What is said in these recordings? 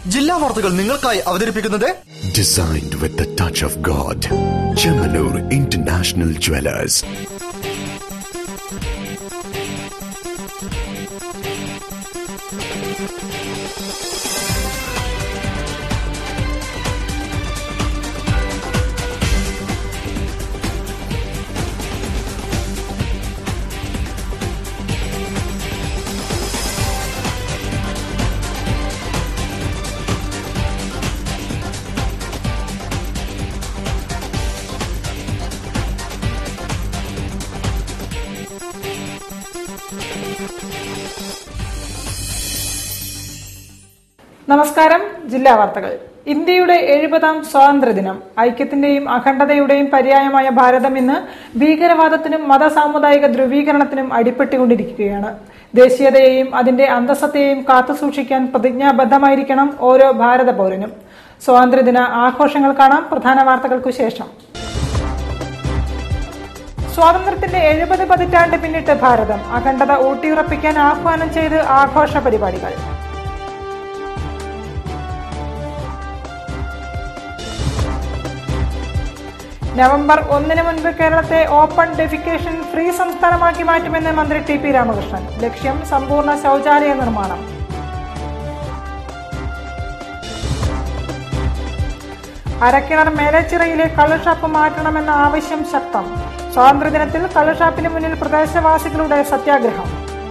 ജില്ലാ വാർത്തകൾ നിങ്ങൾക്കായി അവതരിപ്പിക്കുന്നത് Designed with the touch of God. Chemanur International Jewelers. നമസ്കാരം ജില്ലാ വാർത്തകൾ ഇന്ത്യയുടെ എഴുപതാം സ്വാതന്ത്ര്യദിനം ഐക്യത്തിന്റെയും അഖണ്ഡതയുടെയും പര്യായമായ ഭാരതം ഇന്ന് ഭീകരവാദത്തിനും മത സാമുദായിക ധ്രുവീകരണത്തിനും അടിപ്പെട്ടുകൊണ്ടിരിക്കുകയാണ് ദേശീയതയെയും അതിന്റെ അന്തസ്സത്തെയും കാത്തുസൂക്ഷിക്കാൻ പ്രതിജ്ഞാബദ്ധമായിരിക്കണം ഓരോ ഭാരത പൗരനും സ്വാതന്ത്ര്യദിന ആഘോഷങ്ങൾ കാണാം പ്രധാന വാർത്തകൾക്കു ശേഷം സ്വാതന്ത്ര്യത്തിന്റെ എഴുപത് പതിറ്റാണ്ട് പിന്നിട്ട് ഭാരതം അഖണ്ഡത ഊട്ടിയുറപ്പിക്കാൻ ആഹ്വാനം ചെയ്ത് ആഘോഷ പരിപാടികൾ നവംബർ ഒന്നിന് മുൻപ് കേരളത്തെ ഓപ്പൺ ഡെഫിക്കേഷൻ ഫ്രീ സംസ്ഥാനമാക്കി മാറ്റുമെന്ന് മന്ത്രി ടി പി രാമകൃഷ്ണൻ ലക്ഷ്യം സമ്പൂർണ്ണ ശൌചാലയ നിർമ്മാണം അരക്കിണർ മേലച്ചിറയിലെ കള്ളുഷാപ്പ് മാറ്റണമെന്ന ആവശ്യം ശക്തം സ്വാതന്ത്ര്യദിനത്തിൽ കള്ളുഷാപ്പിന് മുന്നിൽ പ്രദേശവാസികളുടെ സത്യാഗ്രഹം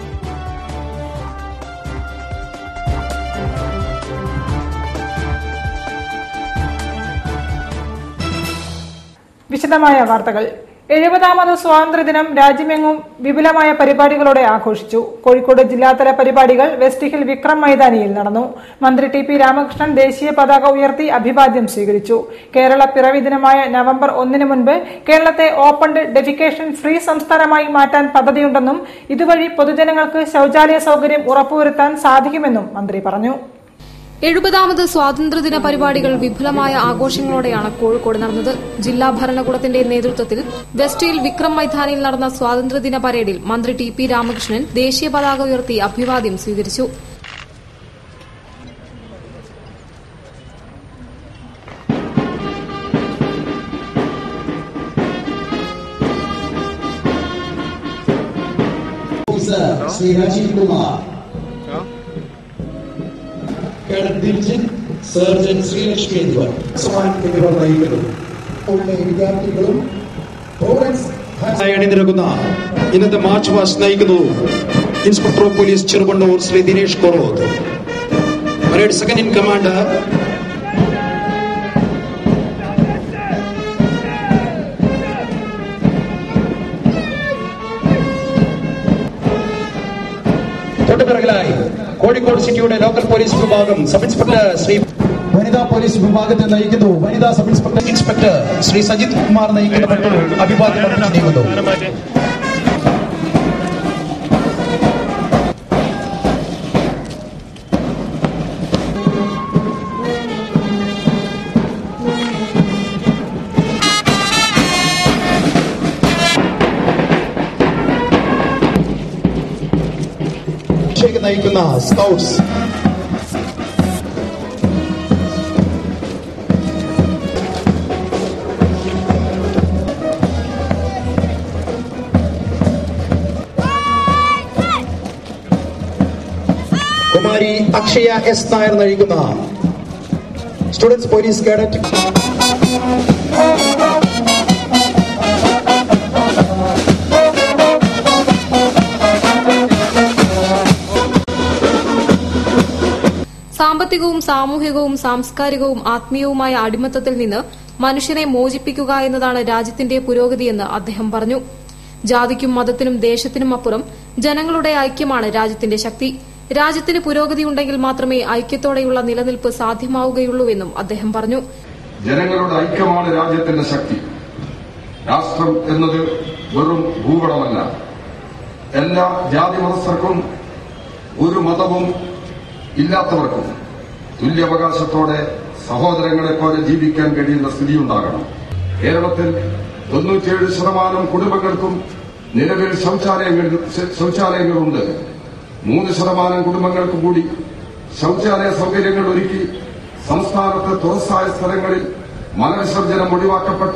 വിശദമായ വാർത്തകൾ എഴുപതാമത് സ്വാതന്ത്ര്യദിനം രാജ്യമെങ്ങും വിപുലമായ പരിപാടികളോടെ ആഘോഷിച്ചു കോഴിക്കോട് ജില്ലാതല പരിപാടികൾ വെസ്റ്റ് ഹിൽ വിക്രം മൈതാനിയിൽ നടന്നു മന്ത്രി ടി പി രാമകൃഷ്ണൻ ദേശീയ പതാക ഉയർത്തി അഭിവാദ്യം സ്വീകരിച്ചു കേരള പിറവി ദിനമായ നവംബർ ഒന്നിന് മുൻപ് കേരളത്തെ ഓപ്പൺ ഡെഫിക്കേഷൻ ഫ്രീ സംസ്ഥാനമായി മാറ്റാൻ പദ്ധതിയുണ്ടെന്നും ഇതുവഴി പൊതുജനങ്ങൾക്ക് ശൌചാലയ സൌകര്യം ഉറപ്പുവരുത്താൻ സാധിക്കുമെന്നും മന്ത്രി പറഞ്ഞു എഴുപതാമത് സ്വാതന്ത്ര്യദിന പരിപാടികൾ വിപുലമായ ആഘോഷങ്ങളോടെയാണ് കോഴിക്കോട് നടന്നത് ജില്ലാ ഭരണകൂടത്തിന്റെ നേതൃത്വത്തിൽ വെസ്റ്റിൽ വിക്രം മൈതാനിയിൽ നടന്ന സ്വാതന്ത്ര്യദിന പരേഡിൽ മന്ത്രി ടി പി രാമകൃഷ്ണൻ ദേശീയ പതാക ഉയർത്തി അഭിവാദ്യം സ്വീകരിച്ചു officer Shri Rajeev Kumar cadet Diljith sergeant Sreelakshmi എന്നിവർ സമാൻ എന്നിവർ നയിക്കുന്നു ഉള്ള വിദ്യാർത്ഥികളും പ്രോഗ്രൻസ് അണിനിരക്കുന്ന ഇന്നത്തെ മാർച്ച് പാസ്റ്റ് നയിക്കുന്നു inspector of police Cheruvannur Shri Dinesh Koroth parade second in command തൊട്ടുപിറകിലായി കോഴിക്കോട് സിറ്റിയുടെ ലോക്കൽ പോലീസ് വിഭാഗം സബ് ഇൻസ്പെക്ടർ ശ്രീ വനിതാ പോലീസ് വിഭാഗത്തെ നയിക്കുന്നു വനിതാ sub inspector inspector Shri Sajith Kumar നയിക്കുന്ന പെട്രോൾ അഭിവാദ്യം അർപ്പിച്ച് നീങ്ങുന്നു ഷേക്ക് നയിക്കുന്ന സ്കൗട്ട്സ് കുമാരി അക്ഷയ എസ് നായർ നയിക്കുന്ന സ്റ്റുഡൻസ് പോലീസ് കേഡറ്റ് സാമ്പത്തികവും സാമൂഹികവും സാംസ്കാരികവും ആത്മീയവുമായ അടിമത്തത്തിൽ നിന്ന് മനുഷ്യനെ മോചിപ്പിക്കുക എന്നതാണ് രാജ്യത്തിന്റെ പുരോഗതിയെന്ന് അദ്ദേഹം പറഞ്ഞു ജാതിക്കും മതത്തിനും ദേശത്തിനും അപ്പുറം ജനങ്ങളുടെ ഐക്യമാണ് രാജ്യത്തിന്റെ ശക്തി രാജ്യത്തിന് പുരോഗതിയുണ്ടെങ്കിൽ മാത്രമേ ഐക്യത്തോടെയുള്ള നിലനിൽപ്പ് സാധ്യമാവുകയുള്ളൂവെന്നും അദ്ദേഹം പറഞ്ഞു ജനങ്ങളുടെ ഐക്യമാണ് രാജ്യത്തിന്റെ ശക്തി രാഷ്ട്രം എന്നത് വെറും ഭൂപടമല്ല എല്ലാ ജാതി മതസ്ഥർക്കും ഒരു മതവും ഇല്ലാത്തവർക്കും തുല്യാവകാശത്തോടെ സഹോദരങ്ങളെ പോലെ ജീവിക്കാൻ കഴിയുന്ന സ്ഥിതിയുണ്ടാകണം കേരളത്തിൽ തൊണ്ണൂറ്റിയേഴ് ശതമാനം കുടുംബങ്ങൾക്കും നിലവിൽ ശൗചാലയങ്ങൾ ശൗചാലയങ്ങളുണ്ട് മൂന്ന് ശതമാനം കുടുംബങ്ങൾക്ക് കൂടി ശൌചാലയ സൗകര്യങ്ങൾ ഒരുക്കി സംസ്ഥാനത്ത് തുറസായ സ്ഥലങ്ങളിൽ മലവിസർജനം ഒഴിവാക്കപ്പെട്ട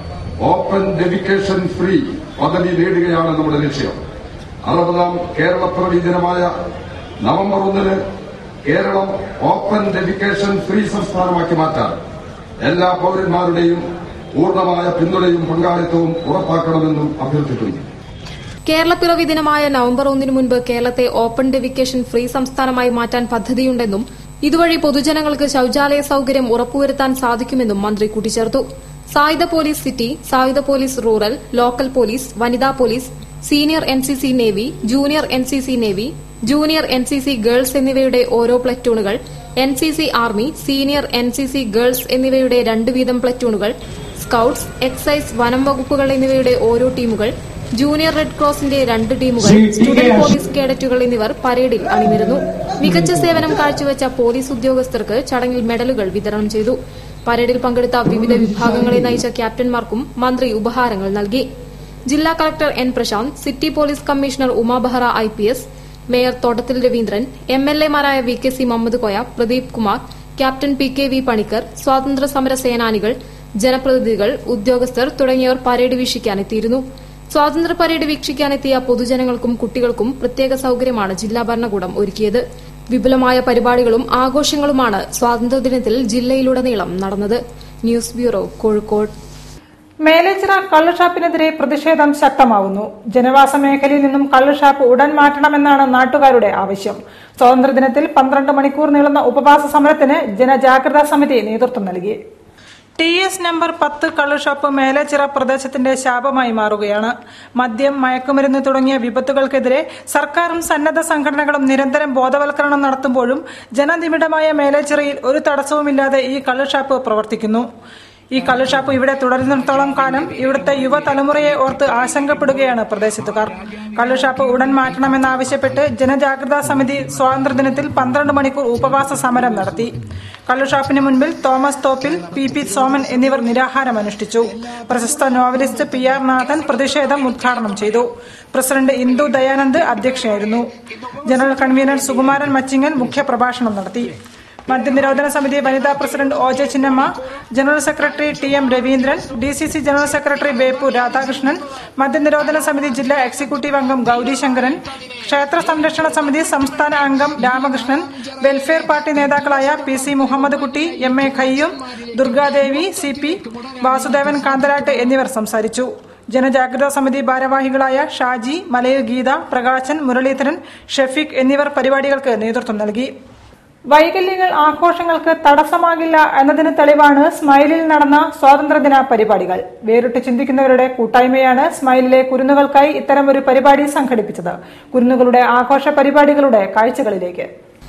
ഓപ്പൺ ഡെഡിക്കേഷൻ ഫ്രീ പദവി നേടുകയാണ് നമ്മുടെ ലക്ഷ്യം അറുപതാം കേരളപ്പിറവി ദിനമായ നവംബർ ഒന്നിന് കേരളം ഓപ്പൺ ഡെഡിക്കേഷൻ ഫ്രീ സംസ്ഥാനമാക്കി മാറ്റാൻ എല്ലാ പൌരന്മാരുടെയും പൂർണ്ണമായ പിന്തുണയും പങ്കാളിത്തവും ഉറപ്പാക്കണമെന്നും അഭ്യർത്ഥിക്കുന്നു കേരളപ്പിറവി ദിനമായ നവംബർ ഒന്നിനു മുൻപ് കേരളത്തെ ഓപ്പൺ ഡെവിക്കേഷൻ ഫ്രീ സംസ്ഥാനമായി മാറ്റാൻ പദ്ധതിയുണ്ടെന്നും ഇതുവഴി പൊതുജനങ്ങൾക്ക് ശൌചാലയ സൌകര്യം ഉറപ്പുവരുത്താൻ സാധിക്കുമെന്നും മന്ത്രി കൂട്ടിച്ചേർത്തു സായുധ പോലീസ് സിറ്റി സായുധ പോലീസ് റൂറൽ ലോക്കൽ പോലീസ് വനിതാ police senior N C C navy junior N C C navy junior N C C girls എന്നിവയുടെ ഓരോ പ്ലറ്റൂണുകൾ N C C army senior N C C girls എന്നിവയുടെ രണ്ട് വീതം പ്ലറ്റൂണുകൾ scouts excise വനം വകുപ്പുകൾ എന്നിവയുടെ ഓരോ ടീമുകൾ ജൂനിയർ റെഡ് ക്രോസിന്റെ രണ്ട് ടീമുകൾ സ്റ്റുഡന്റ് പോലീസ് കേഡറ്റുകൾ എന്നിവർ പരേഡിൽ അണിനിരന്നു മികച്ച സേവനം കാഴ്ചവെച്ച പോലീസ് ഉദ്യോഗസ്ഥർക്ക് ചടങ്ങിൽ മെഡലുകൾ വിതരണം ചെയ്തു പരേഡിൽ പങ്കെടുത്ത വിവിധ വിഭാഗങ്ങളെ നയിച്ച ക്യാപ്റ്റന്മാർക്കും മന്ത്രി ഉപഹാരങ്ങൾ നൽകി ജില്ലാ collector N Prasanth city police commissioner Uma Behra I P S mayor Thottathil Raveendran M L എമാരായ V K C Muhammad Koya Pradeep Kumar captain P K V Panicker സ്വാതന്ത്ര്യ സമര സേനാനികൾ ജനപ്രതിനിധികൾ ഉദ്യോഗസ്ഥർ തുടങ്ങിയവർ പരേഡ് വീക്ഷിക്കാനെത്തിയിരുന്നു സ്വാതന്ത്ര്യ പരേഡ് വീക്ഷിക്കാനെത്തിയ പൊതുജനങ്ങൾക്കും കുട്ടികൾക്കും പ്രത്യേക സൌകര്യമാണ് ജില്ലാ ഭരണകൂടം ഒരുക്കിയത് വിപുലമായ പരിപാടികളും ആഘോഷങ്ങളുമാണ് സ്വാതന്ത്ര്യദിനത്തിൽ ജില്ലയിലുടനീളം നടന്നത് ന്യൂസ് ബ്യൂറോ കോഴിക്കോട് മേലേച്ചിറ കള്ളുഷാപ്പിനെതിരെ പ്രതിഷേധം ശക്തമാവുന്നു ജനവാസ മേഖലയിൽ നിന്നും കള്ളുഷാപ്പ് ഉടൻ മാറ്റണമെന്നാണ് നാട്ടുകാരുടെ ആവശ്യം സ്വാതന്ത്ര്യദിനത്തിൽ പന്ത്രണ്ട് മണിക്കൂർ നീളുന്ന ഉപവാസ സമരത്തിന് ജനജാഗ്രതാ സമിതി നേതൃത്വം നൽകി ടി എസ് നമ്പർ പത്ത് കള്ളുഷാപ്പ് മേലേച്ചിറ പ്രദേശത്തിന്റെ ശാപമായി മാറുകയാണ് മദ്യം മയക്കുമരുന്ന് തുടങ്ങിയ വിപത്തുകൾക്കെതിരെ സർക്കാരും സന്നദ്ധ സംഘടനകളും നിരന്തരം ബോധവൽക്കരണം നടത്തുമ്പോഴും ജനനിബിഡമായ മേലേച്ചിറയിൽ ഒരു തടസ്സവുമില്ലാതെ ഈ കള്ളുഷാപ്പ് പ്രവർത്തിക്കുന്നു ഈ കള്ളുഷാപ്പ് ഇവിടെ തുടരുന്നിടത്തോളം കാലം ഇവിടുത്തെ യുവതലമുറയെ ഓർത്ത് ആശങ്കപ്പെടുകയാണ് പ്രദേശത്തുകാർ കള്ളുഷാപ്പ് ഉടൻ മാറ്റണമെന്നാവശ്യപ്പെട്ട് ജനജാഗ്രതാ സമിതി സ്വാതന്ത്ര്യദിനത്തിൽ പന്ത്രണ്ട് മണിക്കൂർ ഉപവാസ സമരം നടത്തി കള്ളുഷാപ്പിന് മുൻപിൽ Thomas Thoppil P P Soman എന്നിവർ നിരാഹാരം അനുഷ്ഠിച്ചു പ്രശസ്ത നോവലിസ്റ്റ് പി ആർ നാഥൻ പ്രതിഷേധം ഉദ്ഘാടനം ചെയ്തു പ്രസിഡന്റ് ഇന്ദു ദയാനന്ദ് അധ്യക്ഷയായിരുന്നു ജനറൽ കൺവീനർ സുകുമാരൻ മച്ചിങ്ങൽ മുഖ്യപ്രഭാഷണം നടത്തി മദ്യനിരോധന സമിതി വനിതാ president O J Chinnamma general secretary T M Raveendran D C C general secretary Beypore Radhakrishnan മദ്യനിരോധന സമിതി ജില്ലാ എക്സിക്യൂട്ടീവ് അംഗം ഗൌരി ശങ്കരൻ ക്ഷേത്ര സംരക്ഷണ സമിതി സംസ്ഥാന അംഗം രാമകൃഷ്ണൻ വെൽഫെയർ പാർട്ടി നേതാക്കളായ P C Muhammad Kutty M A Khayyum Durgadevi C P Vasudevan Kantharat എന്നിവർ സംസാരിച്ചു ജനജാഗ്രതാ സമിതി ഭാരവാഹികളായ ഷാജി മലയിൽ ഗീത പ്രകാശൻ മുരളീധരൻ ഷെഫീഖ് എന്നിവർ പരിപാടികൾക്ക് നേതൃത്വം നൽകി വൈകല്യങ്ങൾ ആഘോഷങ്ങൾക്ക് തടസ്സമാകില്ല എന്നതിന് തെളിവാണ് സ്മൈലിൽ നടന്ന സ്വാതന്ത്ര്യദിന പരിപാടികൾ വേറിട്ട് ചിന്തിക്കുന്നവരുടെ കൂട്ടായ്മയാണ് സ്മൈലിലെ കുരുന്നുകൾക്കായി ഇത്തരമൊരു പരിപാടി സംഘടിപ്പിച്ചത് കുരുന്നുകളുടെ ആഘോഷ പരിപാടികളുടെ കാഴ്ചകളിലേക്ക്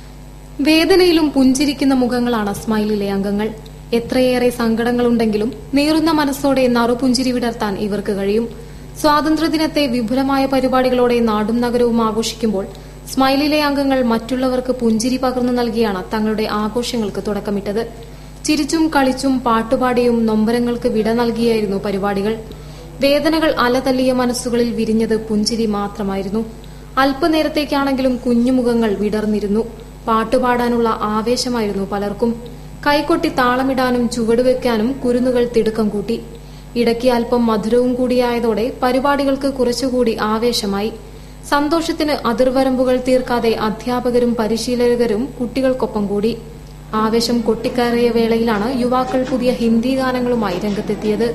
വേദനയിലും പുഞ്ചിരിക്കുന്ന മുഖങ്ങളാണ് സ്മൈലിലെ അംഗങ്ങൾ എത്രയേറെ സങ്കടങ്ങളുണ്ടെങ്കിലും നീറുന്ന മനസ്സോടെ നറുപുഞ്ചിരി വിടർത്താൻ ഇവർക്ക് കഴിയും സ്വാതന്ത്ര്യദിനത്തെ വിപുലമായ പരിപാടികളോടെ നാടും നഗരവും ആഘോഷിക്കുമ്പോൾ സ്മൈലിലെ അംഗങ്ങൾ മറ്റുള്ളവർക്ക് പുഞ്ചിരി പകർന്നു നൽകിയാണ് തങ്ങളുടെ ആഘോഷങ്ങൾക്ക് തുടക്കമിട്ടത് ചിരിച്ചും കളിച്ചും പാട്ടുപാടിയും നൊമ്പരങ്ങൾക്ക് വിട നൽകിയായിരുന്നു പരിപാടികൾ വേദനകൾ അലതല്ലിയ മനസ്സുകളിൽ വിരിഞ്ഞത് പുഞ്ചിരി മാത്രമായിരുന്നു അല്പനേരത്തേക്കാണെങ്കിലും കുഞ്ഞുമുഖങ്ങൾ വിടർന്നിരുന്നു പാട്ടുപാടാനുള്ള ആവേശമായിരുന്നു പലർക്കും കൈകൊട്ടി താളമിടാനും ചുവടുവെക്കാനും കുരുന്നുകൾ തിടുക്കം കൂട്ടി ഇടയ്ക്ക് അല്പം മധുരവും കൂടിയായതോടെ പരിപാടികൾക്ക് കുറച്ചുകൂടി ആവേശമായി സന്തോഷത്തിന് അതിർവരമ്പുകൾ തീർക്കാതെ അധ്യാപകരും പരിശീലകരും കുട്ടികൾക്കൊപ്പം കൂടി ആവേശം കൊട്ടിക്കയറിയ വേളയിലാണ് യുവാക്കൾ പുതിയ ഹിന്ദി ഗാനങ്ങളുമായി രംഗത്തെത്തിയത്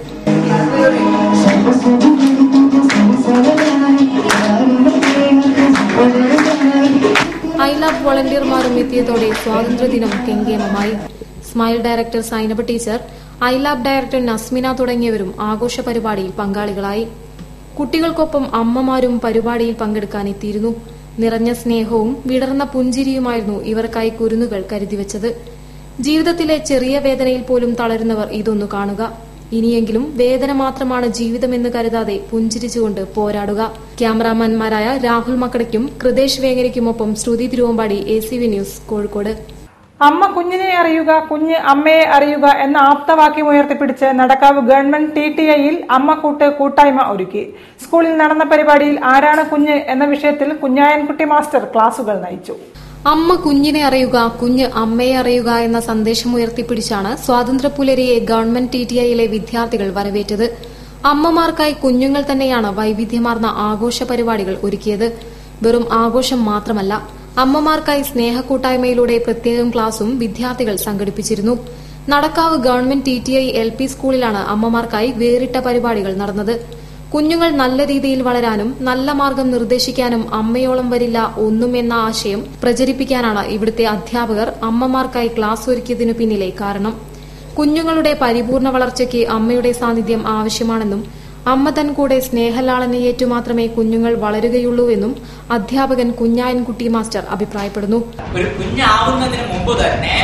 ഐ ലവ് വോളണ്ടിയർമാരും എത്തിയതോടെ സ്വാതന്ത്ര്യദിനം കെങ്കേമമായി smile director Sainab teacher I lab director Nasmina തുടങ്ങിയവരും ആഘോഷ പരിപാടിയിൽ പങ്കാളികളായി കുട്ടികൾക്കൊപ്പം അമ്മമാരും പരിപാടിയിൽ പങ്കെടുക്കാനെത്തിയിരുന്നു നിറഞ്ഞ സ്നേഹവും വിടർന്ന പുഞ്ചിരിയുമായിരുന്നു ഇവർക്കായി കുരുന്നുകൾ കരുതിവച്ചത് ജീവിതത്തിലെ ചെറിയ വേദനയിൽ പോലും തളരുന്നവർ ഇതൊന്നു കാണുക ഇനിയെങ്കിലും വേദന മാത്രമാണ് ജീവിതമെന്ന് കരുതാതെ പുഞ്ചിരിച്ചുകൊണ്ട് പോരാടുക ക്യാമറാമാൻമാരായ രാഹുൽ മക്കടയ്ക്കും കൃതേഷ് വേങ്ങരയ്ക്കുമൊപ്പം Shruthi Thiruvambadi A C V news Kozhikode അമ്മ കുഞ്ഞിനെ അറിയുക കുഞ്ഞ് അമ്മയെ അറിയുക എന്ന ആപ്തവാക്യം ഉയർത്തിപ്പിടിച്ച് നടക്കാവ് ഗവൺമെന്റ് ടി ടി ഐയിൽ അമ്മക്കൂട്ട് കൂട്ടായ്മ ഒരുക്കി സ്കൂളിൽ നടന്ന പരിപാടിയിൽ ആരാണ് കുഞ്ഞ് എന്ന വിഷയത്തിൽ കുഞ്ഞായൻകുട്ടി മാസ്റ്റർ ക്ലാസുകൾ നയിച്ചു അമ്മ കുഞ്ഞിനെ അറിയുക കുഞ്ഞ് അമ്മയെ അറിയുക എന്ന സന്ദേശം ഉയർത്തിപ്പിടിച്ചാണ് സ്വാതന്ത്ര്യപുലരിയെ ഗവൺമെന്റ് ടി ടി ഐയിലെ വിദ്യാർത്ഥികൾ വരവേറ്റത് അമ്മമാർക്കായി കുഞ്ഞുങ്ങൾ തന്നെയാണ് വൈവിധ്യമാർന്ന ആഘോഷ പരിപാടികൾ ഒരുക്കിയത് വെറും ആഘോഷം മാത്രമല്ല അമ്മമാർക്കായി സ്നേഹക്കൂട്ടായ്മയിലൂടെ പ്രത്യേകം ക്ലാസും വിദ്യാർത്ഥികൾ സംഘടിപ്പിച്ചിരുന്നു Nadakkavu government T T I L P സ്കൂളിലാണ് അമ്മമാർക്കായി വേറിട്ട പരിപാടികൾ നടന്നത് കുഞ്ഞുങ്ങൾ നല്ല രീതിയിൽ വളരാനും നല്ല മാർഗം നിർദ്ദേശിക്കാനും അമ്മയോളം വരില്ല ഒന്നും എന്ന ആശയം പ്രചരിപ്പിക്കാനാണ് ഇവിടുത്തെ അധ്യാപകർ അമ്മമാർക്കായി ക്ലാസ് ഒരുക്കിയതിനു പിന്നിലെ കാരണം കുഞ്ഞുങ്ങളുടെ പരിപൂർണ വളർച്ചയ്ക്ക് അമ്മയുടെ സാന്നിധ്യം ആവശ്യമാണെന്നും അമ്മ തൻ കൂടെ സ്നേഹലാളനയേറ്റു മാത്രമേ കുഞ്ഞുങ്ങൾ വളരുകയുള്ളൂവെന്നും അധ്യാപകൻ കുഞ്ഞായൻകുട്ടി മാസ്റ്റർ അഭിപ്രായപ്പെടുന്നു ഒരു കുഞ്ഞാവുന്നതിന് മുമ്പ് തന്നെ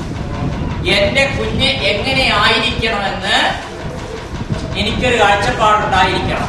എന്റെ കുഞ്ഞ് എങ്ങനെ ആയിരിക്കണമെന്ന് എനിക്കൊരു കാഴ്ചപ്പാടുണ്ടായിരിക്കണം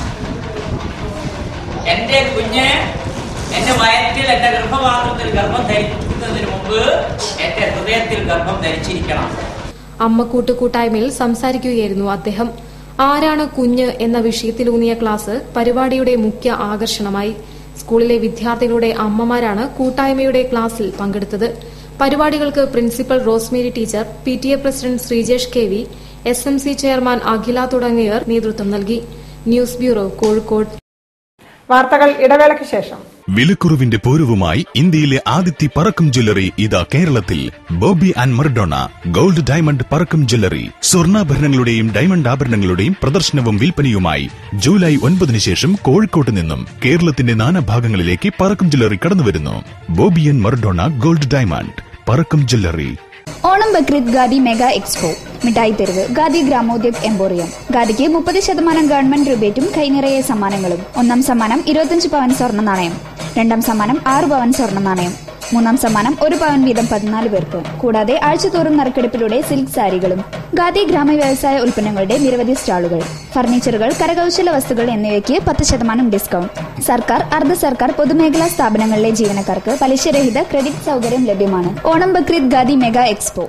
എന്റെ കുഞ്ഞ് എന്റെ വയറ്റിൽ എന്റെ ഗർഭപാത്രത്തിൽ ഗർഭം ധരിക്കുന്നതിന് മുമ്പ് എന്റെ ഹൃദയത്തിൽ ഗർഭം ധരിച്ചിരിക്കണം അമ്മക്കൂട്ട് കൂട്ടായ്മയിൽ സംസാരിക്കുകയായിരുന്നു അദ്ദേഹം ആരാണ് കുഞ്ഞ് എന്ന വിഷയത്തിലൂന്നിയ ക്ലാസ് പരിപാടിയുടെ മുഖ്യ ആകർഷണമായി സ്കൂളിലെ വിദ്യാർത്ഥികളുടെ അമ്മമാരാണ് കൂട്ടായ്മയുടെ ക്ലാസ്സിൽ പങ്കെടുത്തത് പരിപാടികൾക്ക് principal Rosemary teacher P T A president Sreejesh K V S M C chairman Akhila തുടങ്ങിയവർ നേതൃത്വം നൽകി ന്യൂസ് ബ്യൂറോ കോഴിക്കോട് വാർത്തകൾ ഇടവേളയ്ക്ക് ശേഷം വിലക്കുറവിന്റെ പൂരവുമായി ഇന്ത്യയിലെ ആദ്യത്തെ പറക്കം ജ്വല്ലറി ഇതാ കേരളത്തിൽ Bobby and Maradona gold diamond പറക്കം jewellery സ്വർണ്ണാഭരണങ്ങളുടെയും ഡയമണ്ട് ആഭരണങ്ങളുടെയും പ്രദർശനവും വിൽപ്പനയുമായി ജൂലൈ ഒൻപതിനു ശേഷം കോഴിക്കോട്ട് നിന്നും കേരളത്തിന്റെ നാനാഭാഗങ്ങളിലേക്ക് പറക്കം ജ്വല്ലറി കടന്നുവരുന്നു Bobby and Maradona gold diamond പറക്കം jewellery Onam Bakrid ഗാദി മെഗാ എക്സ്പോ മിഠായി തെരുവ് ഗാദി ഗ്രാമോദ്योग എംപോറിയം ഗാദിക്ക് മുപ്പത് ശതമാനം ഗവൺമെന്റ് റിബേറ്റും കൈനിറയെ സമ്മാനങ്ങളും ഒന്നാം സമ്മാനം ഇരുപത്തിയഞ്ച് പവൻ സ്വർണ്ണ നാണയം രണ്ടാം സമ്മാനം ആറ് പവൻ സ്വർണ്ണ നാണയം മൂന്നാം സമ്മാനം ഒരു പവൻ വീതം പതിനാല് പേർക്ക് കൂടാതെ ആഴ്ചതോറും നറുക്കെടുപ്പിലൂടെ സിൽക്ക് സാരികളും ഗാദി ഗ്രാമ വ്യവസായ ഉൽപ്പന്നങ്ങളുടെ നിരവധി സ്റ്റാളുകൾ ഫർണിച്ചറുകൾ കരകൗശല വസ്തുക്കൾ എന്നിവയ്ക്ക് പത്ത് ശതമാനം ഡിസ്കൗണ്ട് സർക്കാർ അർദ്ധ സർക്കാർ പൊതുമേഖലാ സ്ഥാപനങ്ങളിലെ ജീവനക്കാർക്ക് പലിശരഹിത ക്രെഡിറ്റ് സൗകര്യം ലഭ്യമാണ് ഓണം ബക്രീദ് ഗാദി മെഗാ എക്സ്പോ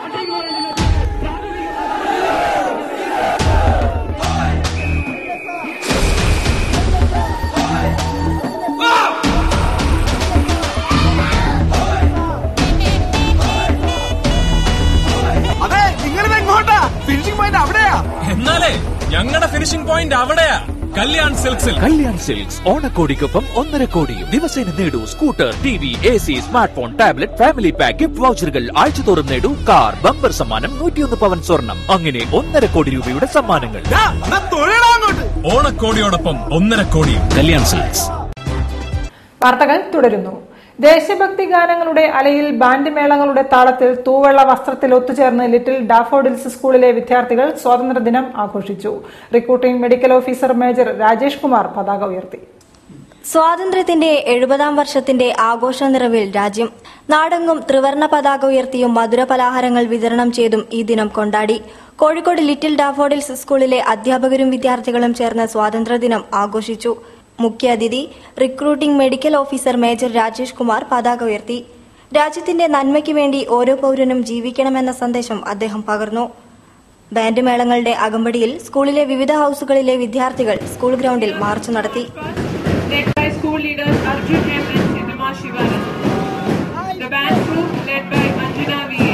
അതെ നിങ്ങൾ എങ്ങോട്ടാ ഫിനിഷിംഗ് പോയിന്റ് അവിടെയാ എന്നാലേ ഞങ്ങളുടെ ഫിനിഷിംഗ് പോയിന്റ് അവിടെയാ കല്യാൺ സിൽക്സിൽ കല്യാൺ സിൽക്സ് ഓണക്കോടിക്കൊപ്പം ഒന്നര കോടി ദിവസേന നേടൂ scooter T V A C smart phone tablet family pack gift വൗച്ചറുകൾ ആഴ്ചതോറും നേടൂ കാർ ബമ്പർ സമ്മാനം നൂറ്റിയൊന്ന് പവൻ സ്വർണം അങ്ങനെ ഒന്നര കോടി രൂപയുടെ സമ്മാനങ്ങൾ ഓണക്കോടിയോടൊപ്പം ഒന്നര കോടിയും കല്യാൺ സിൽക്സ് വാർത്തകൾ തുടരുന്നു ദേശഭക്തി ഗാനങ്ങളുടെ അലയിൽ ബാൻഡ് മേളങ്ങളുടെ താളത്തിൽ തൂവെള്ള വസ്ത്രത്തിൽ ഒത്തുചേർന്ന് ലിറ്റിൽ ഡാഫോഡിൽസ് സ്കൂളിലെ വിദ്യാർത്ഥികൾ സ്വാതന്ത്ര്യദിനം ആഘോഷിച്ചു recruiting medical officer major Rajesh Kumar പതാക ഉയർത്തി സ്വാതന്ത്ര്യത്തിന്റെ എഴുപതാം വർഷത്തിന്റെ ആഘോഷ നിറവിൽ രാജ്യം നാടെങ്ങും ത്രിവർണ പതാക ഉയർത്തിയും മധുര പലഹാരങ്ങൾ വിതരണം ചെയ്തും ഈ ദിനം കൊണ്ടാടി കോഴിക്കോട് ലിറ്റിൽ ഡാഫോഡിൽസ് സ്കൂളിലെ അധ്യാപകരും വിദ്യാർത്ഥികളും ചേർന്ന് സ്വാതന്ത്ര്യദിനം ആഘോഷിച്ചു മുഖ്യാതിഥി recruiting medical officer major Rajesh Kumar പതാക ഉയർത്തി രാജ്യത്തിന്റെ നന്മയ്ക്ക് വേണ്ടി ഓരോ പൌരനും ജീവിക്കണമെന്ന സന്ദേശം അദ്ദേഹം പകർന്നു ബാൻഡ് മേളങ്ങളുടെ അകമ്പടിയിൽ സ്കൂളിലെ വിവിധ ഹൌസുകളിലെ വിദ്യാർത്ഥികൾ സ്കൂൾ ഗ്രൗണ്ടിൽ മാർച്ച് നടത്തി led by school leaders Arjun M and Sinema Shivanand. The band group led by Anjana VA.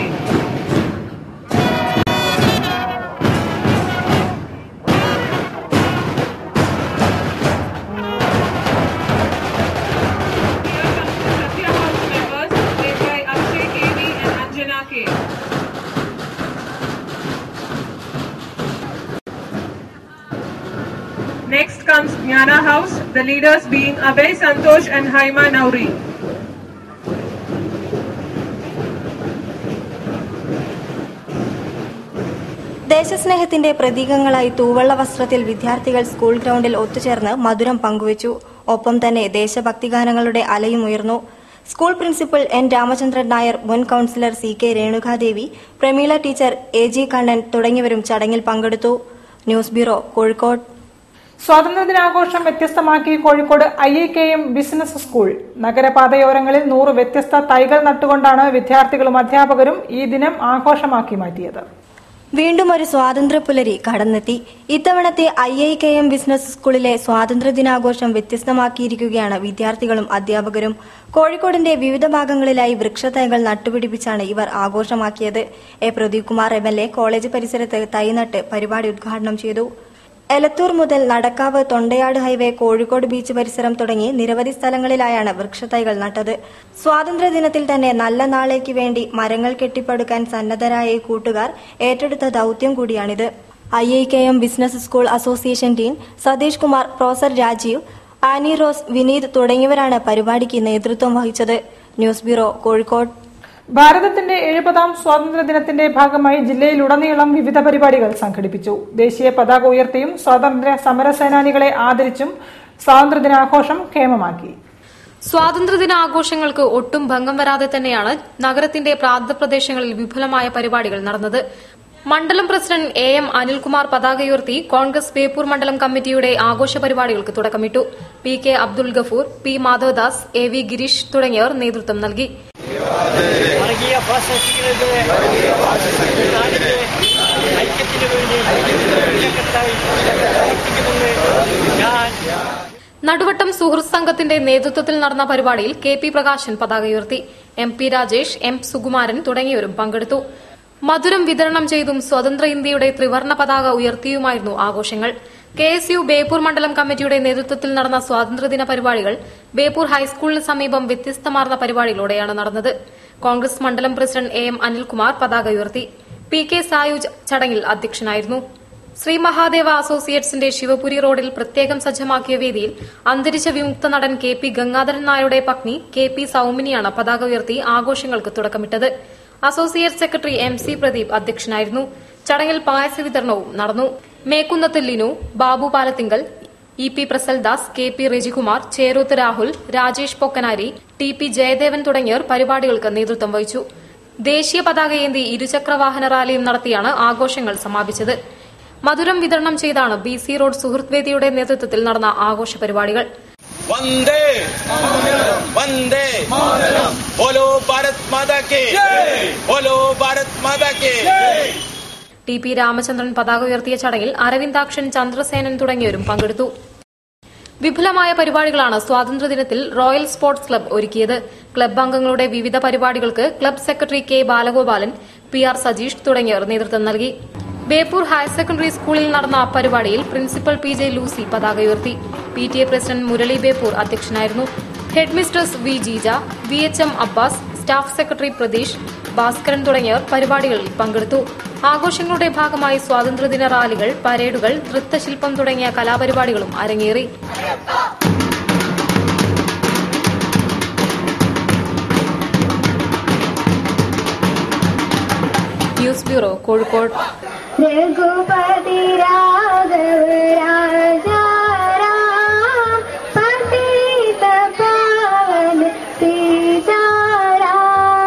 Satya House members led by Akshay KV and Anjana K. Next comes Jnana House, the leaders being Abhay Santosh and Haima Nauri. ദേശസ്നേഹത്തിന്റെ പ്രതീകങ്ങളായി തൂവള്ള വസ്ത്രത്തിൽ വിദ്യാർത്ഥികൾ school ഗ്രൗണ്ടിൽ ഒത്തുചേർന്ന് മധുരം പങ്കുവച്ചു ഒപ്പം തന്നെ ദേശഭക്തി ഗാനങ്ങളുടെ അലയും ഉയർന്നു school principal N Ramachandran Nair മുൻ councillor C K Renukadevi Prameela teacher A G Kannan തുടങ്ങിയവരും ചടങ്ങിൽ പങ്കെടുത്തു ന്യൂസ് ബ്യൂറോ കോഴിക്കോട് സ്വാതന്ത്ര്യദിനാഘോഷം വ്യത്യസ്തമാക്കി കോഴിക്കോട് ഐ ഐ കെയും ബിസിനസ് സ്കൂൾ നഗരപാതയോരങ്ങളിൽ നൂറ് വ്യത്യസ്ത തൈകൾ നട്ടുകൊണ്ടാണ് വിദ്യാർത്ഥികളും അധ്യാപകരും ഈ ദിനം ആഘോഷമാക്കി മാറ്റിയത് വീണ്ടും ഒരു സ്വാതന്ത്ര്യ പുലരി കടന്നെത്തി ഇത്തവണത്തെ I I K M business സ്കൂളിലെ സ്വാതന്ത്ര്യ ദിനാഘോഷം വ്യത്യസ്തമാക്കിയിരിക്കുകയാണ് വിദ്യാർത്ഥികളും അധ്യാപകരും കോഴിക്കോടിന്റെ വിവിധ ഭാഗങ്ങളിലായി വൃക്ഷത്തൈകൾ നട്ടുപിടിപ്പിച്ചാണ് ഇവർ ആഘോഷമാക്കിയത് A Pradeep Kumar M L A college പരിസരത്ത് തൈ നട്ട് പരിപാടി ഉദ്ഘാടനം ചെയ്തു എലത്തൂർ മുതൽ നടക്കാവ് തൊണ്ടയാട് ഹൈവേ കോഴിക്കോട് ബീച്ച് പരിസരം തുടങ്ങി നിരവധി സ്ഥലങ്ങളിലായാണ് വൃക്ഷത്തൈകൾ നട്ടത് സ്വാതന്ത്ര്യ ദിനത്തിൽ തന്നെ നല്ല നാളേക്ക് വേണ്ടി മരങ്ങൾ കെട്ടിപ്പടുക്കാൻ സന്നദ്ധരായ ഈ കൂട്ടുകാർ ഏറ്റെടുത്ത ദൌത്യം കൂടിയാണിത് I I K M business school association dean Satish Kumar professor Rajeev Annie Rose Vineeth തുടങ്ങിയവരാണ് പരിപാടിക്ക് നേതൃത്വം വഹിച്ചത് ന്യൂസ് ബ്യൂറോ കോഴിക്കോട് ഭാരതത്തിന്റെ എഴുപതാം സ്വാതന്ത്ര്യ ദിനത്തിന്റെ ഭാഗമായി ജില്ലയിലുടനീളം വിവിധ പരിപാടികൾ സംഘടിപ്പിച്ചു ദേശീയ പതാക ഉയർത്തിയും സ്വാതന്ത്ര്യ സമര സേനാനികളെ ആദരിച്ചും സ്വാതന്ത്ര്യദിനാഘോഷം ക്ഷേമമാക്കി സ്വാതന്ത്ര്യദിന ആഘോഷങ്ങൾക്ക് ഒട്ടും ഭംഗം വരാതെ തന്നെയാണ് നഗരത്തിന്റെ പ്രാന്തപ്രദേശങ്ങളിൽ വിപുലമായ പരിപാടികൾ നടന്നത് മണ്ഡലം പ്രസിഡന്റ് എ എം അനിൽകുമാർ പതാക ഉയർത്തി കോൺഗ്രസ് ബേപ്പൂർ മണ്ഡലം കമ്മിറ്റിയുടെ ആഘോഷ പരിപാടികൾക്ക് തുടക്കമിട്ടു P K Abdul Gafoor P Madhavadas A V Gireesh തുടങ്ങിയവർ നേതൃത്വം നൽകി വർഗീയ ഫാസിസ്റ്റുകൾക്ക് നാടിന്റെ ഐക്യത്തിന് വേണ്ടി ഒറ്റക്കെട്ടായി പ്രവർത്തിക്കുമെന്ന് ഞാൻ നടുവട്ടം സുഹൃത്ത് സംഘത്തിന്റെ നേതൃത്വത്തിൽ നടന്ന പരിപാടിയിൽ കെ പി പ്രകാശൻ പതാക ഉയർത്തി M P Rajesh M Sukumaran തുടങ്ങിയവരും പങ്കെടുത്തു മധുരം വിതരണം ചെയ്തും സ്വതന്ത്ര ഇന്ത്യയുടെ ത്രിവർണ പതാക ഉയർത്തിയുമായിരുന്നു ആഘോഷങ്ങൾ കെ എസ് യു ബേപ്പൂർ മണ്ഡലം കമ്മിറ്റിയുടെ നേതൃത്വത്തിൽ നടന്ന സ്വാതന്ത്ര്യദിന പരിപാടികൾ ബേപ്പൂർ ഹൈസ്കൂളിന് സമീപം വ്യത്യസ്തമാർന്ന പരിപാടിയിലൂടെയാണ് നടന്നത് കോൺഗ്രസ് മണ്ഡലം പ്രസിഡന്റ് എ എം അനിൽകുമാർ പതാക ഉയർത്തി പി കെ സായുജ് ചടങ്ങിൽ അധ്യക്ഷനായിരുന്നു ശ്രീ മഹാദേവ അസോസിയേറ്റ്സിന്റെ ശിവപുരി റോഡിൽ പ്രത്യേകം സജ്ജമാക്കിയ വേദിയിൽ അന്തരിച്ച വിമുക്ത നടൻ കെ പി ഗംഗാധരൻ നായരുടെ പത്നി കെ പി സൌമിനിയാണ് പതാക ഉയർത്തി ആഘോഷങ്ങൾക്ക് തുടക്കമിട്ടത് associate secretary M C Pradeep അധ്യക്ഷനായിരുന്നു ചടങ്ങിൽ പായസ വിതരണവും നടന്നു Mekkunnath Linu Babu Palathingal E P Prasaldas K P Rajikumar Cheruth Rahul Rajesh Pokkanari T P Jayadevan തുടങ്ങിയവർ പരിപാടികൾക്ക് നേതൃത്വം വഹിച്ചു ദേശീയ പതാകയേന്തി ഇരുചക്ര വാഹന റാലിയും നടത്തിയാണ് ആഘോഷങ്ങൾ സമാപിച്ചത് മധുരം വിതരണം ചെയ്താണ് ബി സി റോഡ് സുഹൃത്ത് വേദിയുടെ നേതൃത്വത്തിൽ നടന്ന ആഘോഷ പരിപാടികൾ वंदे वंदे बोलो भारत माता के बोलो भारत माता के ടി പി രാമചന്ദ്രൻ പതാക ഉയർത്തിയ ചടങ്ങിൽ അരവിന്ദാക്ഷൻ ചന്ദ്രസേനൻ തുടങ്ങിയവരും പങ്കെടുത്തു വിപുലമായ പരിപാടികളാണ് സ്വാതന്ത്ര്യദിനത്തിൽ റോയൽ സ്പോർട്സ് ക്ലബ്ബ് ഒരുക്കിയത് ക്ലബ്ബ് അംഗങ്ങളുടെ വിവിധ പരിപാടികൾക്ക് club secretary K Balagopalan P R Sajeesh തുടങ്ങിയവർ നേതൃത്വം നൽകി ബേപ്പൂർ ഹയർ സെക്കൻഡറി സ്കൂളിൽ നടന്ന പരിപാടിയിൽ പ്രിൻസിപ്പൽ പി ജെ ലൂസി പതാക ഉയർത്തി P T A president Murali Beypore അധ്യക്ഷനായിരുന്നു head mistress V Jeeja V H M Abbas staff secretary Pratheesh Bhaskaran തുടങ്ങിയവർ പരിപാടികളിൽ പങ്കെടുത്തു ആഘോഷങ്ങളുടെ ഭാഗമായി സ്വാതന്ത്ര്യദിന റാലികൾ പരേഡുകൾ നൃത്തശില്പം തുടങ്ങിയ കലാപരിപാടികളും അരങ്ങേറി ന്യൂസ് ബ്യൂറോ കോഴിക്കോട് രഘുപതി രാഘവ രാജാ രാം പതിത പാവന സീതാരാം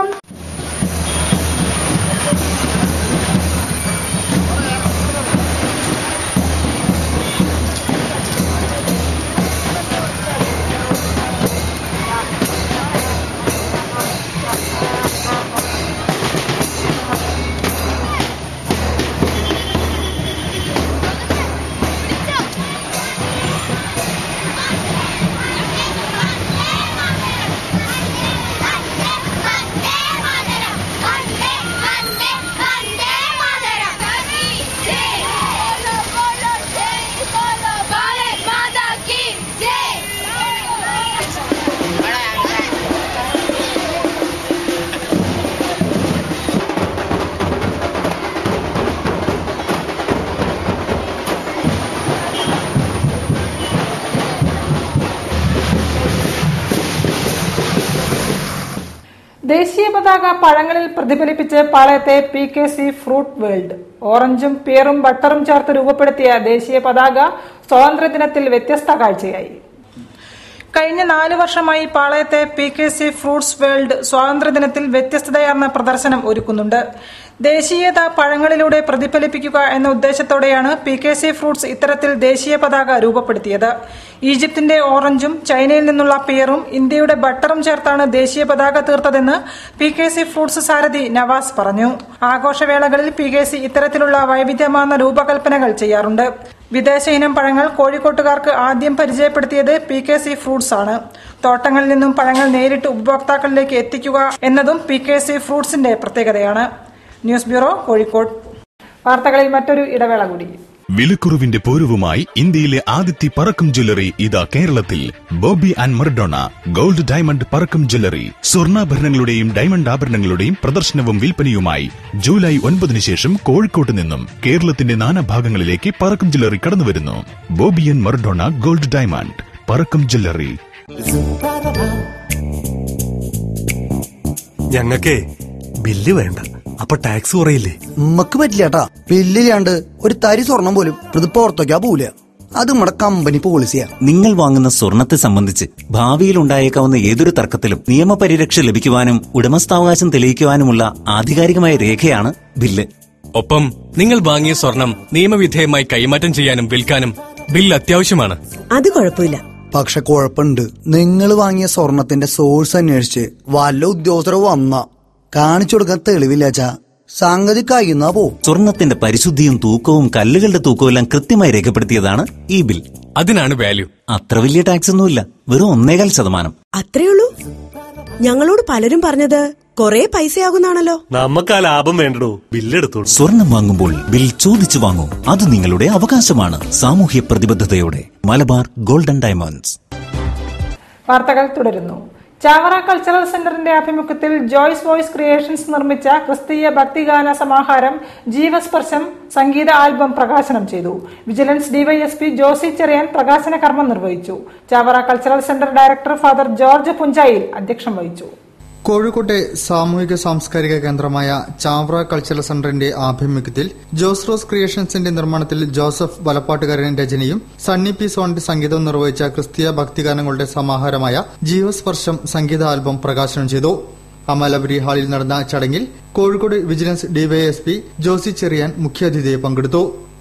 ദേശീയ പതാക പഴങ്ങളിൽ പ്രതിഫലിപ്പിച്ച് പാളയത്തെ P K C fruit world ഓറഞ്ചും പിയറും ബട്ടറും ചേർത്ത് രൂപപ്പെടുത്തിയ ദേശീയ പതാക സ്വാതന്ത്ര്യദിനത്തിൽ വ്യത്യസ്ത കാഴ്ചയായി കഴിഞ്ഞ നാല് വർഷമായി പാളയത്തെ P K C fruits world സ്വാതന്ത്ര്യദിനത്തിൽ വ്യത്യസ്തതയാർന്ന പ്രദർശനം ഒരുക്കുന്നുണ്ട് ദേശീയത പഴങ്ങളിലൂടെ പ്രതിഫലിപ്പിക്കുക എന്ന ഉദ്ദേശത്തോടെയാണ് പി കെ സി ഫ്രൂട്ട്സ് ഇത്തരത്തിൽ ദേശീയ പതാക രൂപപ്പെടുത്തിയത് ഈജിപ്തിന്റെ ഓറഞ്ചും ചൈനയിൽ നിന്നുള്ള പിയറും ഇന്ത്യയുടെ ബട്ടറും ചേർത്താണ് ദേശീയ പതാക തീർത്തതെന്ന് പി കെ സി ഫ്രൂട്ട്സ് സാരഥി നവാസ് പറഞ്ഞു ആഘോഷവേളകളിൽ പി കെ സി ഇത്തരത്തിലുള്ള വൈവിധ്യമാർന്ന രൂപകൽപ്പനകൾ ചെയ്യാറുണ്ട് വിദേശ ഇനം പഴങ്ങൾ കോഴിക്കോട്ടുകാർക്ക് ആദ്യം പരിചയപ്പെടുത്തിയത് പി കെ സി ഫ്രൂട്ട്സ് ആണ് തോട്ടങ്ങളിൽ നിന്നും പഴങ്ങൾ നേരിട്ട് ഉപഭോക്താക്കളിലേക്ക് എത്തിക്കുക എന്നതും പി കെ സി ഫ്രൂട്ട്സിന്റെ പ്രത്യേകതയാണ് ന്യൂസ് ബ്യൂറോ കോഴിക്കോട് വാർത്തകളിൽ മറ്റൊരു ഇടവേള കൂടി വിലക്കുറവിന്റെ പൂരവുമായി ഇന്ത്യയിലെ ആദ്യത്തെ പറക്കം ജ്വല്ലറി ഇതാ കേരളത്തിൽ Bobby and Maradona gold diamond പറക്കം jewellery സ്വർണ്ണാഭരണങ്ങളുടെയും ഡയമണ്ട് ആഭരണങ്ങളുടെയും പ്രദർശനവും വിൽപ്പനയുമായി ജൂലൈ ഒൻപതിനു ശേഷം കോഴിക്കോട്ട് നിന്നും കേരളത്തിന്റെ നാനാഭാഗങ്ങളിലേക്ക് പറക്കം ജ്വല്ലറി കടന്നുവരുന്നു Bobby and Maradona gold diamond പറക്കം jewellery ഞങ്ങക്കേ ബില്ല് വേണ്ട അപ്പൊ ടാക്സ് കുറയില്ലേ നമ്മക്ക് പറ്റില്ലാട്ടാ ബില്ലില്ലാണ്ട് ഒരു തരി സ്വർണം പോലും പ്രതിപ്പോ ഓർത്തോക്കാ പോവില്ല അത് നമ്മുടെ കമ്പനി പോളിസിയാ നിങ്ങൾ വാങ്ങുന്ന സ്വർണത്തെ സംബന്ധിച്ച് ഭാവിയിൽ ഉണ്ടായേക്കാവുന്ന ഏതൊരു തർക്കത്തിലും നിയമപരിരക്ഷ ലഭിക്കുവാനും ഉടമസ്ഥാവകാശം തെളിയിക്കുവാനുമുള്ള ആധികാരികമായ രേഖയാണ് ബില്ല് ഒപ്പം നിങ്ങൾ വാങ്ങിയ സ്വർണം നിയമവിധേയമായി കൈമാറ്റം ചെയ്യാനും വിൽക്കാനും ബിൽ അത്യാവശ്യമാണ് അത് കുഴപ്പമില്ല പക്ഷെ കുഴപ്പമുണ്ട് നിങ്ങൾ വാങ്ങിയ സ്വർണത്തിന്റെ സോഴ്സ് അന്വേഷിച്ച് വല്ല ഉദ്യോഗസ്ഥരോ വന്ന കാണിച്ചു കൊടുക്കാൻ തെളിവില്ലാച്ചാ സംഗതി കഴിയുന്നാ പോവും സ്വർണത്തിന്റെ പരിശുദ്ധിയും തൂക്കവും കല്ലുകളുടെ തൂക്കവും എല്ലാം കൃത്യമായി രേഖപ്പെടുത്തിയതാണ് ഈ ബിൽ അതിനാണ് വാല്യൂ അത്ര വലിയ ടാക്സ് ഒന്നുമില്ല വെറും ഒന്നേകാൽ ശതമാനം അത്രേ ഉള്ളൂ ഞങ്ങളോട് പലരും പറഞ്ഞത് കൊറേ പൈസയാകുന്നാണല്ലോ നമുക്ക് ആ ലാഭം വേണ്ടടോ ബില്ലെടുത്തോളൂ സ്വർണം വാങ്ങുമ്പോൾ ബിൽ ചോദിച്ചു വാങ്ങൂ അത് നിങ്ങളുടെ അവകാശമാണ് സാമൂഹ്യ പ്രതിബദ്ധതയോടെ മലബാർ ഗോൾഡൻ ഡയമണ്ട്സ് വാർത്തകൾ തുടരുന്നു ചാവറ കൾച്ചറൽ സെന്ററിന്റെ ആഭിമുഖ്യത്തിൽ ജോയ്സ് വോയ്സ് ക്രിയേഷൻസ് നിർമ്മിച്ച ക്രിസ്തീയ ഭക്തിഗാന സമാഹാരം ജീവസ്പർശം സംഗീത ആൽബം പ്രകാശനം ചെയ്തു വിജിലൻസ് ഡിവൈഎസ്പി ജോസി ചെറിയാൻ പ്രകാശന കർമ്മം നിർവഹിച്ചു Chavara cultural centre director father George Punchayil അധ്യക്ഷം വഹിച്ചു കോഴിക്കോട്ടെ സാമൂഹിക സാംസ്കാരിക കേന്ദ്രമായ ചാവറ കൾച്ചറൽ സെന്ററിന്റെ ആഭിമുഖ്യത്തിൽ ജോസ് റോസ് ക്രിയേഷൻസിന്റെ നിർമ്മാണത്തിൽ ജോസഫ് വലപ്പാട്ടുകാരൻ രചനയും സണ്ണി പി സോണിന്റെ സംഗീതവും നിർവഹിച്ച ക്രിസ്തീയ ഭക്തിഗാനങ്ങളുടെ സമാഹാരമായ ജീവസ്പർശം സംഗീത ആൽബം പ്രകാശനം ചെയ്തു അമലപുരി ഹാളിൽ നടന്ന ചടങ്ങിൽ കോഴിക്കോട് വിജിലൻസ് ഡിവൈഎസ്പി ജോസി ചെറിയാൻ മുഖ്യാതിഥിയെ പങ്കെടുത്തു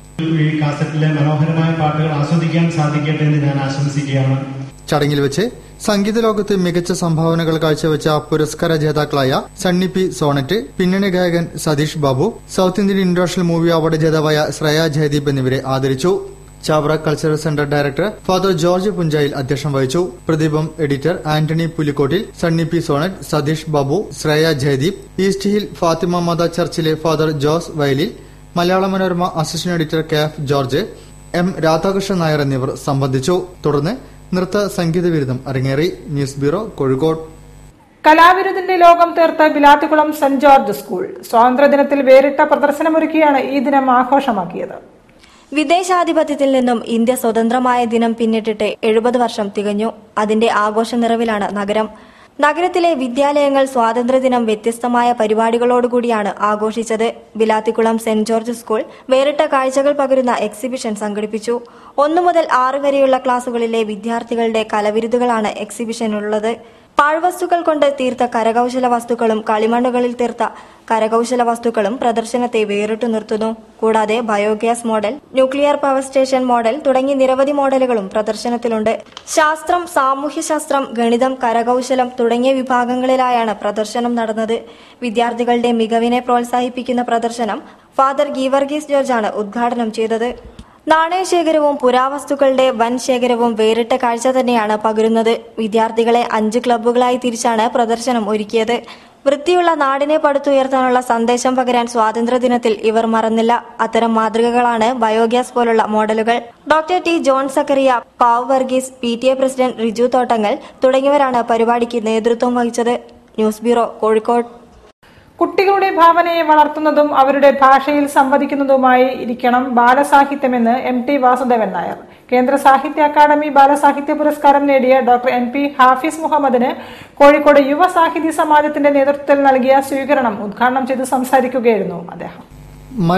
ഈ കാസറ്റിലെ മനോഹരമായ പാട്ടുകൾ ആസ്വദിക്കാൻ സാധിക്കട്ടെ എന്ന് ഞാൻ ആശംസിക്കുകയാണ് ചടങ്ങിൽ വെച്ച് സംഗീത ലോകത്ത് മികച്ച സംഭാവനകൾ കാഴ്ചവെച്ച പുരസ്കാര ജേതാക്കളായ സണ്ണി പി സോണറ്റ് പിന്നണി ഗായകൻ Satish Babu south Indian international movie award ജേതാവായ ശ്രേയ ജയദീപ് എന്നിവരെ ആദരിച്ചു Chavara cultural centre director father George Punchayil അധ്യക്ഷം വഹിച്ചു Prathibham editor Antony Pulikottil Sunny P Sonnet Satish Babu Shreya Jaideep east hill Fathima Matha ചർച്ചിലെ father Jose Vayalil Malayala Manorama assistant editor K F George M Radhakrishnan Nair എന്നിവർ സംബന്ധിച്ചു തുടർന്ന് നൃത്ത സംഗീത ബിരുദം അരങ്ങേറി ന്യൂസ് ബ്യൂറോ കോഴിക്കോട് കലാവിരുദിന്റെ ലോകം തീർത്ത ബിലാത്തിക്കുളം സെന്റ് ജോർജ് സ്കൂൾ സ്വാതന്ത്ര്യദിനത്തിൽ വേറിട്ട പ്രദർശനമൊരുക്കിയാണ് ഈ ദിനം ആഘോഷമാക്കിയത് വിദേശാധിപത്യത്തിൽ നിന്നും ഇന്ത്യ സ്വതന്ത്രമായ ദിനം പിന്നിട്ടിട്ട് എഴുപത് വർഷം തികഞ്ഞു അതിന്റെ ആഘോഷ നിറവിലാണ് നഗരം നഗരത്തിലെ വിദ്യാലയങ്ങൾ സ്വാതന്ത്ര്യദിനം വ്യത്യസ്തമായ പരിപാടികളോടുകൂടിയാണ് ആഘോഷിച്ചത് ബിലാത്തിക്കുളം സെന്റ് ജോർജ് സ്കൂൾ വേറിട്ട കാഴ്ചകൾ പകരുന്ന എക്സിബിഷൻ സംഘടിപ്പിച്ചു ഒന്നു മുതൽ ആറ് വരെയുള്ള ക്ലാസുകളിലെ വിദ്യാർത്ഥികളുടെ കലവിരുതുകളാണ് എക്സിബിഷനുള്ളത് പാഴ്വസ്തുക്കൾ കൊണ്ട് തീർത്ത കരകൗശല വസ്തുക്കളും കളിമണ്ണുകളിൽ തീർത്ത കരകൗശല വസ്തുക്കളും പ്രദർശനത്തെ വേറിട്ടു നിർത്തുന്നു കൂടാതെ biogas model nuclear power station model തുടങ്ങി നിരവധി മോഡലുകളും പ്രദർശനത്തിലുണ്ട് ശാസ്ത്രം സാമൂഹ്യശാസ്ത്രം ഗണിതം കരകൗശലം തുടങ്ങിയ വിഭാഗങ്ങളിലായാണ് പ്രദർശനം നടന്നത് വിദ്യാർത്ഥികളുടെ മികവിനെ പ്രോത്സാഹിപ്പിക്കുന്ന പ്രദർശനം ഫാദർ ഗീവർഗീസ് ജോർജാണ് ഉദ്ഘാടനം ചെയ്തത് നാണയശേഖരവും പുരാവസ്തുക്കളുടെ വൻ ശേഖരവും വേറിട്ട കാഴ്ച തന്നെയാണ് പകരുന്നത് വിദ്യാർത്ഥികളെ അഞ്ച് ക്ലബ്ബുകളായി തിരിച്ചാണ് പ്രദർശനം ഒരുക്കിയത് വൃത്തിയുള്ള നാടിനെ പടുത്തുയർത്താനുള്ള സന്ദേശം പകരാൻ സ്വാതന്ത്ര്യദിനത്തിൽ ഇവർ മറന്നില്ല അത്തരം മാതൃകകളാണ് ബയോഗ്യാസ് പോലുള്ള മോഡലുകൾ ഡോക്ടർ ടി ജോൺ സക്കറിയ പാവ് Varghese P T A president Riju Thottangal തുടങ്ങിയവരാണ് പരിപാടിക്ക് നേതൃത്വം വഹിച്ചത് ന്യൂസ് ബ്യൂറോ കോഴിക്കോട് കുട്ടികളുടെ ഭാവനയെ വളർത്തുന്നതും അവരുടെ ഭാഷയിൽ സംവദിക്കുന്നതുമായി ഇരിക്കണം ബാലസാഹിത്യമെന്ന് M T Vasudevan Nair Kendra Sahitya academy ബാലസാഹിത്യ പുരസ്കാരം നേടിയ ഡോക്ടർ എൻ പി ഹാഫിസ് മുഹമ്മദിന് കോഴിക്കോട് യുവ സാഹിത്യ സമാജത്തിന്റെ നേതൃത്വത്തിൽ നൽകിയ സ്വീകരണം ഉദ്ഘാടനം ചെയ്ത് സംസാരിക്കുകയായിരുന്നു അദ്ദേഹം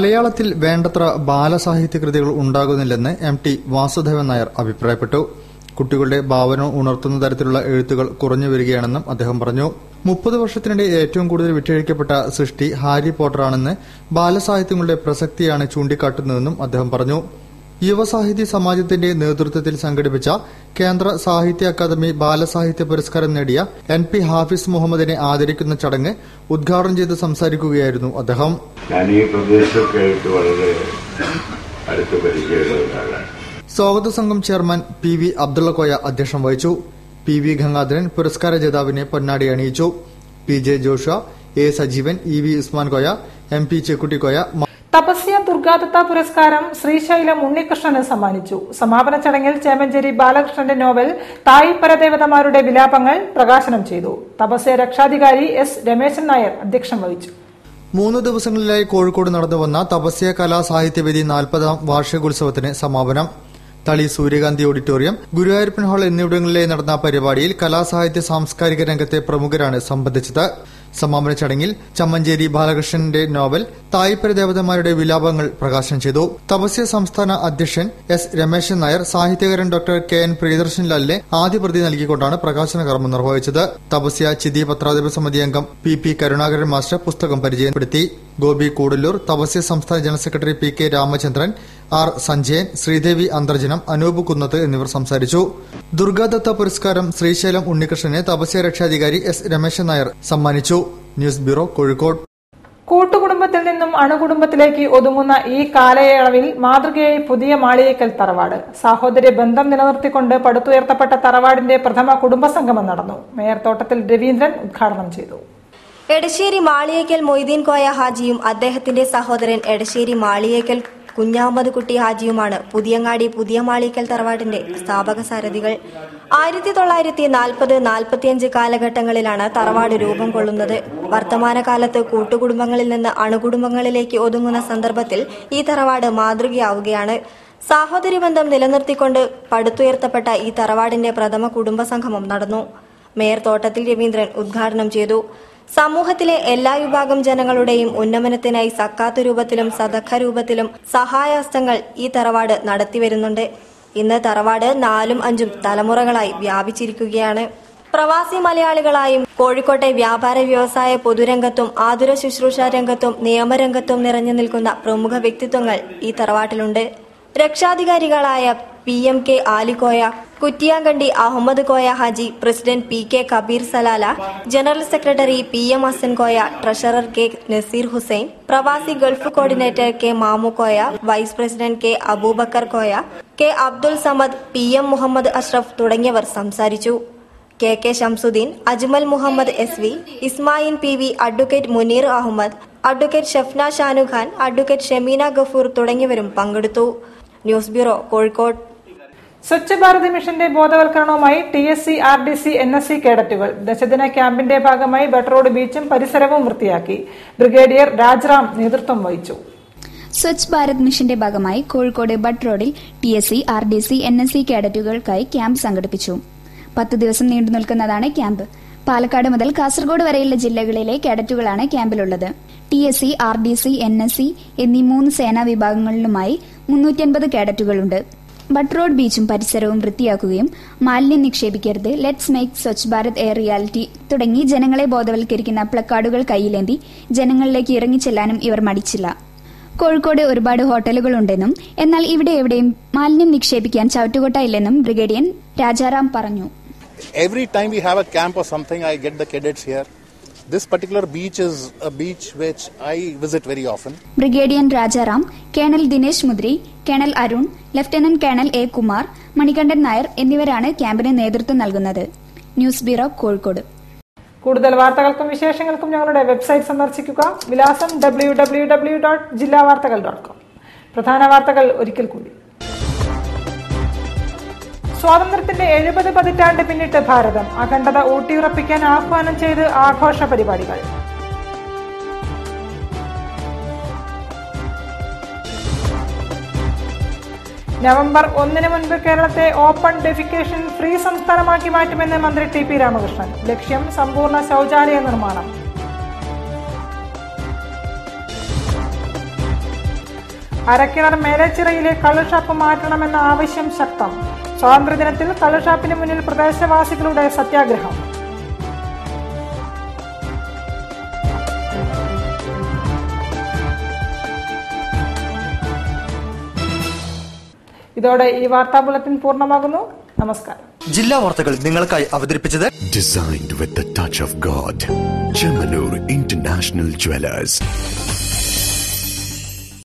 മലയാളത്തിൽ വേണ്ടത്ര ബാലസാഹിത്യ കൃതികൾ ഉണ്ടാകുന്നില്ലെന്ന് എം ടി വാസുദേവൻ നായർ അഭിപ്രായപ്പെട്ടു കുട്ടികളുടെ ഭാവന ഉണർത്തുന്ന തരത്തിലുള്ള എഴുത്തുകൾ കുറഞ്ഞു വരികയാണെന്നും അദ്ദേഹം പറഞ്ഞു മുപ്പത് വർഷത്തിനിടെ ഏറ്റവും കൂടുതൽ വിറ്റഴിക്കപ്പെട്ട സൃഷ്ടി ഹാരി പോട്ടറാണെന്ന് ബാലസാഹിത്യങ്ങളുടെ പ്രസക്തിയാണ് ചൂണ്ടിക്കാട്ടുന്നതെന്നും അദ്ദേഹം പറഞ്ഞു യുവസാഹിത്യ സമാജത്തിന്റെ നേതൃത്വത്തിൽ സംഘടിപ്പിച്ച കേന്ദ്ര സാഹിത്യ അക്കാദമി ബാലസാഹിത്യ പുരസ്കാരം നേടിയ എൻ പി ഹാഫിസ് മുഹമ്മദിനെ ആദരിക്കുന്ന ചടങ്ങ് ഉദ്ഘാടനം ചെയ്ത് സംസാരിക്കുകയായിരുന്നു അദ്ദേഹം ഞാൻ ഈ പ്രദേശമൊക്കെ ആയിട്ട് വളരെ അടുത്ത് പരിചയമുള്ള ഒരാളാണ് സ്വാഗത സംഘം ചെയർമാൻ പി വി അബ്ദുള്ളക്കോയ അധ്യക്ഷം വഹിച്ചു പി വി ഗംഗാധരൻ പുരസ്കാര ജേതാവിനെ പൊന്നാടി അണിയിച്ചു P J Josha A Sajeevan E V Usman Koya M P Chekkuttikoya Thapasya Durgadatta പുരസ്കാരം ശ്രീശൈലം ഉണ്ണികൃഷ്ണന് സമ്മാനിച്ചു സമാപന ചടങ്ങിൽ ചേമഞ്ചേരി ബാലകൃഷ്ണന്റെ നോവൽ തായ് പരദേവതമാരുടെ വിലാപങ്ങൾ പ്രകാശനം ചെയ്തു തപസ്യ രക്ഷാധികാരി എസ് രമേശൻ നായർ അധ്യക്ഷം വഹിച്ചു മൂന്ന് ദിവസങ്ങളിലായി കോഴിക്കോട് നടന്നുവന്ന തപസ്യ കലാ സാഹിത്യവേദി നാൽപ്പതാം വാർഷികോത്സവത്തിന് സമാപനം തളി സൂര്യകാന്തി ഓഡിറ്റോറിയം ഗുരുവായൂരപ്പൻ ഹാൾ എന്നിവിടങ്ങളിലായി നടന്ന പരിപാടിയിൽ കലാസാഹിത്യ സാംസ്കാരിക രംഗത്തെ പ്രമുഖരാണ് സംബന്ധിച്ചത് സമാപന ചടങ്ങിൽ ചമ്മഞ്ചേരി ബാലകൃഷ്ണന്റെ നോവൽ തായ്പര ദേവതമാരുടെ വിലാപങ്ങൾ പ്രകാശനം ചെയ്തു തപസ്യ സംസ്ഥാന അധ്യക്ഷൻ എസ് രമേശൻ നായർ സാഹിത്യകാരൻ ഡോക്ടർ കെ എൻ പ്രിയദർശൻ ലാലിനെ ആദ്യ പ്രതി നൽകിക്കൊണ്ടാണ് പ്രകാശന കർമ്മം നിർവഹിച്ചത് തപസ്യ ചിതി പത്രാധിപ സമിതി അംഗം പി പി കരുണാകരൻ മാസ്റ്റർ പുസ്തകം പരിചയപ്പെടുത്തി ഗോപി കൂടല്ലൂർ തപസ്യ സംസ്ഥാന general secretary P K Ramachandran R Sanjayan Sreedevi Antharjanam Anoop Kunnath എന്നിവർ സംസാരിച്ചു ദുർഗാദത്ത പുരസ്കാരം ശ്രീശൈലം ഉണ്ണികൃഷ്ണനെ തപസ്യ രക്ഷാധികാരി എസ് രമേശൻ നായർ സമ്മാനിച്ചു ന്യൂസ് ബ്യൂറോ കോഴിക്കോട് കൂട്ടുകുടുംബത്തിൽ നിന്നും അണുകുടുംബത്തിലേക്ക് ഒതുങ്ങുന്ന ഈ കാലയളവിൽ മാതൃകയായി പുതിയ മാളിയേക്കൽ തറവാട് സാഹോദര്യ ബന്ധം നിലനിർത്തിക്കൊണ്ട് പടുത്തുയർത്തപ്പെട്ട തറവാടിന്റെ പ്രഥമ കുടുംബസംഗമം നടന്നു മേയർ തോട്ടത്തിൽ രവീന്ദ്രൻ ഉദ്ഘാടനം ചെയ്തു എടശ്ശേരി മാളിയേക്കൽ മൊയ്തീൻ കോയ ഹാജിയും അദ്ദേഹത്തിന്റെ സഹോദരൻ എടശ്ശേരി മാളിയേക്കൽ കുഞ്ഞാമത് കുട്ടി ഹാജിയുമാണ് പുതിയങ്ങാടി പുതിയ മാളിയേക്കൽ തറവാടിന്റെ സ്ഥാപക സാരഥികൾ ആയിരത്തി തൊള്ളായിരത്തി നാൽപ്പത് നാൽപ്പത്തിയഞ്ച് കാലഘട്ടങ്ങളിലാണ് തറവാട് രൂപം കൊള്ളുന്നത് വർത്തമാനകാലത്ത് കൂട്ടുകുടുംബങ്ങളിൽ നിന്ന് അണുകുടുംബങ്ങളിലേക്ക് ഒതുങ്ങുന്ന സന്ദർഭത്തിൽ ഈ തറവാട് മാതൃകയാവുകയാണ് സാഹോദര്യബന്ധം നിലനിർത്തിക്കൊണ്ട് പടുത്തുയർത്തപ്പെട്ട ഈ തറവാടിന്റെ പ്രഥമ കുടുംബസംഗമം നടന്നു മേയർ തോട്ടത്തിൽ രവീന്ദ്രൻ ഉദ്ഘാടനം ചെയ്തു സമൂഹത്തിലെ എല്ലാ വിഭാഗം ജനങ്ങളുടെയും ഉന്നമനത്തിനായി സക്കാത്ത് രൂപത്തിലും സദഖ രൂപത്തിലും സഹായഹസ്തങ്ങൾ ഈ തറവാട് നടത്തിവരുന്നുണ്ട് ഇന്ന് തറവാട് നാലും അഞ്ചും തലമുറകളായി വ്യാപിച്ചിരിക്കുകയാണ് പ്രവാസി മലയാളികളായും കോഴിക്കോട്ടെ വ്യാപാര വ്യവസായ പൊതുരംഗത്തും ആതുര ശുശ്രൂഷ രംഗത്തും നിയമരംഗത്തും നിറഞ്ഞു നിൽക്കുന്ന പ്രമുഖ വ്യക്തിത്വങ്ങൾ ഈ തറവാട്ടിലുണ്ട് രക്ഷാധികാരികളായ P M K Alikoya Kuttiyankandi Ahammed Koya Haji president P K Kabeer Salalah general secretary P M Hassan Koya treasurer K Naseer Hussain പ്രവാസി Gulf coordinator K Mamu Koya vice president K Abubacker Koya K Abdul Samad P M Muhammed Ashraf തുടങ്ങിയവർ സംസാരിച്ചു K K Shamsuddin Ajmal Muhammed S V Ismail P V advocate Muneer Ahammed advocate Shafna Shanukhan advocate Shameena Gafoor തുടങ്ങിയവരും പങ്കെടുത്തു news bureau Kozhikode Swachh Bharat മിഷന്റെ ബോധവൽക്കരണവുമായി T S C R D C N S C കേഡറ്റുകൾ ദശദിന ക്യാമ്പിന്റെ ഭാഗമായി ബട്ടറോഡ് ബീച്ചും പരിസരവും വൃത്തിയാക്കി ബ്രിഗേഡിയർ രാജ്റാം നേതൃത്വം വഹിച്ചു സ്വച്ഛ് ഭാരത് മിഷന്റെ ഭാഗമായി കോഴിക്കോട് ബട്ട് റോഡിൽ T S C R D C N S C കേഡറ്റുകൾക്കായി ക്യാമ്പ് സംഘടിപ്പിച്ചു പത്ത് ദിവസം നീണ്ടു നിൽക്കുന്നതാണ് ക്യാമ്പ് പാലക്കാട് മുതൽ കാസർഗോഡ് വരെയുള്ള ജില്ലകളിലെ കേഡറ്റുകളാണ് ക്യാമ്പിലുള്ളത് T S C R D C N S C എന്നീ മൂന്ന് സേനാ വിഭാഗങ്ങളിലുമായി മുന്നൂറ്റി കേഡറ്റുകളുണ്ട് ബട്ട് റോഡ് ബീച്ചും പരിസരവും വൃത്തിയാക്കുകയും മാലിന്യം നിക്ഷേപിക്കരുത് let's make Swachh Bharat air reality തുടങ്ങി ജനങ്ങളെ ബോധവൽക്കരിക്കുന്ന പ്ലക്കാർഡുകൾ കയ്യിലേന്തി ജനങ്ങളിലേക്ക് ഇറങ്ങിച്ചെല്ലാനും ഇവർ മടിച്ചില്ല കോഴിക്കോട് ഒരുപാട് ഹോട്ടലുകളുണ്ടെന്നും എന്നാൽ ഇവിടെ എവിടെയും മാലിന്യം നിക്ഷേപിക്കാൻ ചവിട്ടുകൊട്ടയില്ലെന്നും ബ്രിഗേഡിയൻ രാജാറാം പറഞ്ഞു every time we have a camp or something, I get the cadets here. This particular beach is a beach which I visit very often. Brigadier Rajaram colonel Dinesh Mudri colonel Arun lieutenant colonel A Kumar Manikandan Nair എന്നിവരാണ് ക്യാമ്പിന് നേതൃത്വം നൽകുന്നത് ന്യൂസ് ബ്യൂറോ കോഴിക്കോട് കൂടുതൽ വാർത്തകൾക്കും വിശേഷങ്ങൾക്കും ഞങ്ങളുടെ website സന്ദർശിക്കുക വിലാസം W W W dot ജില്ലാ വാർത്തകൾ ഡോട്ട് കോം പ്രധാന വാർത്തകൾ ഒരിക്കൽ കൂടി സ്വാതന്ത്ര്യത്തിന്റെ എഴുപത് പതിറ്റാണ്ട് പിന്നിട്ട് ഭാരതം അഖണ്ഡത ഊട്ടിയുറപ്പിക്കാൻ ആഹ്വാനം ചെയ്ത് ആഘോഷ പരിപാടികൾ നവംബർ ഒന്നിന് മുൻപ് കേരളത്തെ ഓപ്പൺ ഡെഫിക്കേഷൻ ഫ്രീ സംസ്ഥാനമാക്കി മാറ്റുമെന്ന് മന്ത്രി ടി പി രാമകൃഷ്ണൻ ലക്ഷ്യം സമ്പൂർണ്ണ ശൗചാലയ നിർമ്മാണം അരക്കിണർ മേലച്ചിറയിലെ കള്ളുഷാപ്പ് മാറ്റണമെന്ന ആവശ്യം ശക്തം സ്വാതന്ത്ര്യദിനത്തിൽ കള്ളുഷാപ്പിന് മുന്നിൽ പ്രദേശവാസികളുടെ സത്യാഗ്രഹം ഇതോടെ ഈ വാർത്താ ബുള്ളറ്റിൻ പൂർണ്ണമാകുന്നു നമസ്കാരം ജില്ലാ വാർത്തകൾ നിങ്ങൾക്കായി അവതരിപ്പിച്ചത് Designed with the touch of God. Chemanur International Jewelers.